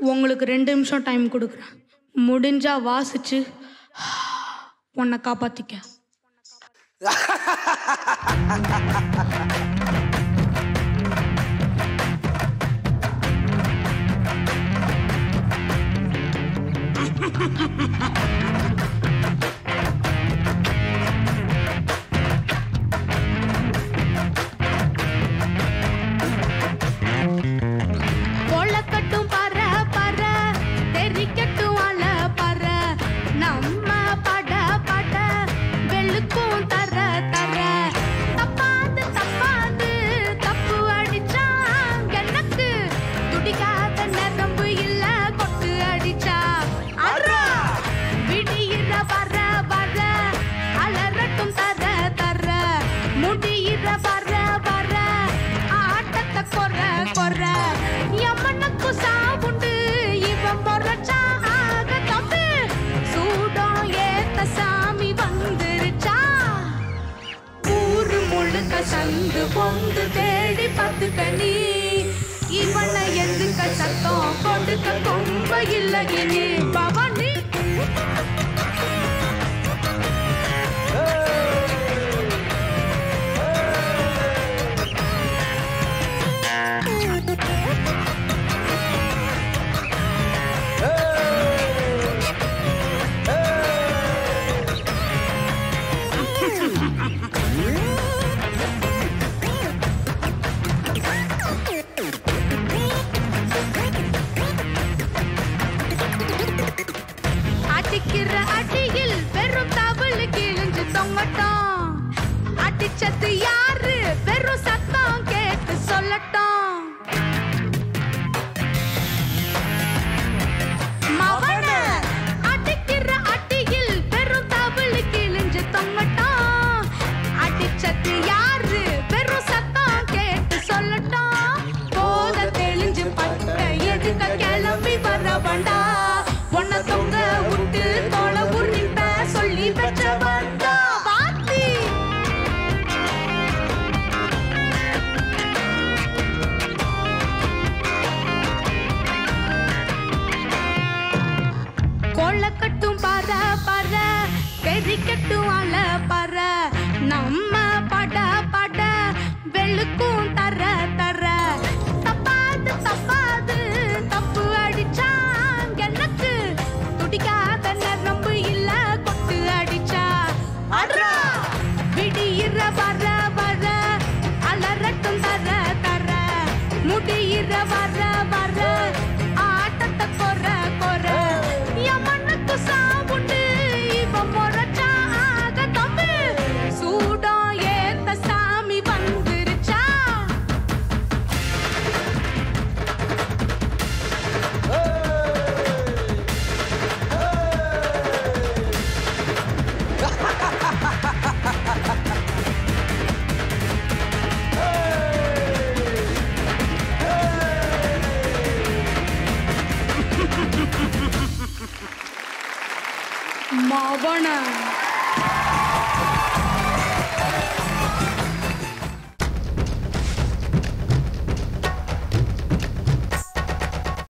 உங்களுக்கு ரெண்டு நிமிஷம் டைம் கொடுக்குறேன் முடிஞ்சா வாசிச்சு உன்னை காப்பாத்திக்க கொள்ளக்கட்டும் பற பற தெரிக்கட்டும் அல பற நம்ம பட பட வெளுக்கும் தர தர தப்பாது தப்பாது தப்பு அடிச்சா எனக்கு துடிக்காத நரம்பு இல்ல கொட்டு அடிச்சா அட்ரா விடியிற வர வர அலறட்டும் தர தர முடியிற வர வர ஆட்டத்தை கொற கொற யமனுக்கு சாவுண்டு இவன் முறைச்சா ஆக தம்பி சூடம் ஏத்த சாமி வந்துருச்சா ஊரு முழுக்க சந்து பொந்து தேடி பார்த்துக்க நீ இவனை எதுக்க சத்தம் கொடுக்க கொம்ப இல்லை இனி பவனி அடிக்கிற அடியில் வெறும் தவிழ் கிழிஞ்சு தொங்கட்டும் அடிச்சது யாரு வெறும் சத்தம் கேட்டு சொல்லட்டும் மவன அடிக்கிற அடியில் வெறும் தவிழ் கிழிஞ்சு தொங்கட்டும் அடிச்சது யாரு வெறும் சத்தம் கேட்டு சொல்லட்டும் போத தெளிஞ்சு பட்ட எதுக்க கிளம்பி வர வேண்டா உன்னை தொங்க விட்டு தோலை உருணிப்ப சொல்லி பெற்ற வந்தா பாத்தி கொள்ளக்கட்டும் பற பற பெரிக்கட்டும் அல பற நம்ம பட பட வெளுக்கும் தர தர தப்பாது தப்பாது தப்பு அடிச்சா எனக்கு துடிக்காத நரம்பு இல்ல கொட்டு அடிச்சா அட்ரா விடியிற வர வர அலறட்டும் தர தர முடியிற வர வர ஆட்டத்தை கொற கொற யமனுக்கு சாவுண்டு இவன் முறைச்சா ஆக தம்பி சூடம் ஏத்த சாமி வந்துருச்சா மவன